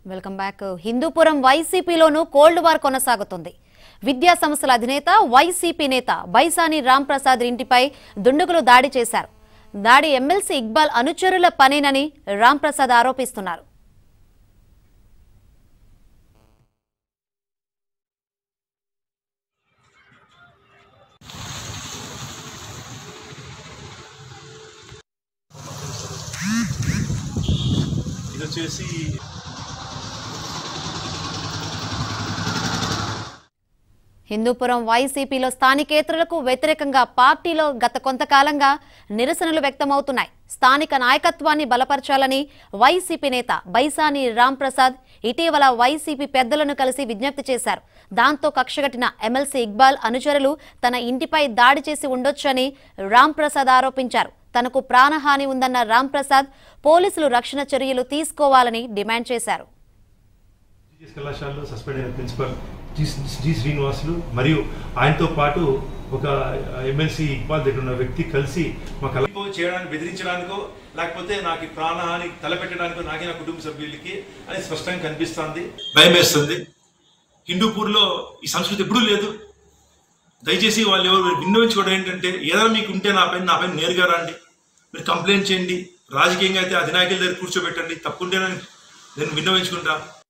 welcome back Hindupuram వైసీపీలోనూ cold war కొనసాగుతుంది విద్యా సంస్థల అధినేత వైసీపీ నేత బైసాని రాంప్రసాద్ ఇంటిపై దుండగులు దాడి చేశారు దాడి ఎమ్మెల్సీ ఇక్బాల్ అనుచరుల పనేనని రాంప్రసాద్ ఆరోపిస్తున్నారు ఇది వచ్చేసి హిందూపురం వైసీపీలో స్థానికేతరులకు వ్యతిరేకంగా పార్టీలో గత కొంతకాలంగా నిరసనలు వ్యక్తమవుతున్నాయి స్థానిక నాయకత్వాన్ని బలపరచాలని వైసీపీ నేత బైసాని రాంప్రసాద్ ఇటీవల వైసీపీ పెద్దలను కలిసి విజ్ఞప్తి చేశారు దాంతో కక్షగట్టిన ఎమ్మెల్సీ ఇక్బాల్ అనుచరులు తన ఇంటిపై దాడి చేసి ఉండొచ్చని రాంప్రసాద్ ఆరోపించారు తనకు ప్రాణహాని ఉందన్న రాంప్రసాద్ పోలీసులు రక్షణ చర్యలు తీసుకోవాలని డిమాండ్ చేశారు టీచర్స్ కళాశాలలో సస్పెండ్ అయిన ప్రిన్సిపల్ జి జి శ్రీనివాసులు మరియు ఆయనతో పాటు ఒక ఎమ్మెల్సీ ఇక్బాల్ దగ్గర ఉన్న వ్యక్తి కలిసి మా కళ చేయడానికి బెదిరించడానికో లేకపోతే నాకు ఈ ప్రాణహాని తలపెట్టడానికో నాకే నా కుటుంబ సభ్యులకి అని స్పష్టంగా కనిపిస్తుంది భయం వేస్తుంది హిందూపూర్లో ఈ సంస్కృతి ఎప్పుడూ లేదు దయచేసి వాళ్ళు ఎవరు విన్నవించుకోవడం ఏంటంటే ఏదైనా మీకు ఉంటే నా పైన నా పైన నేరుగా రండి మీరు కంప్లైంట్ చేయండి రాజకీయంగా అయితే అధినాయకుల దగ్గర కూర్చోబెట్టండి తప్పుంటే నేను విన్నవించుకుంటా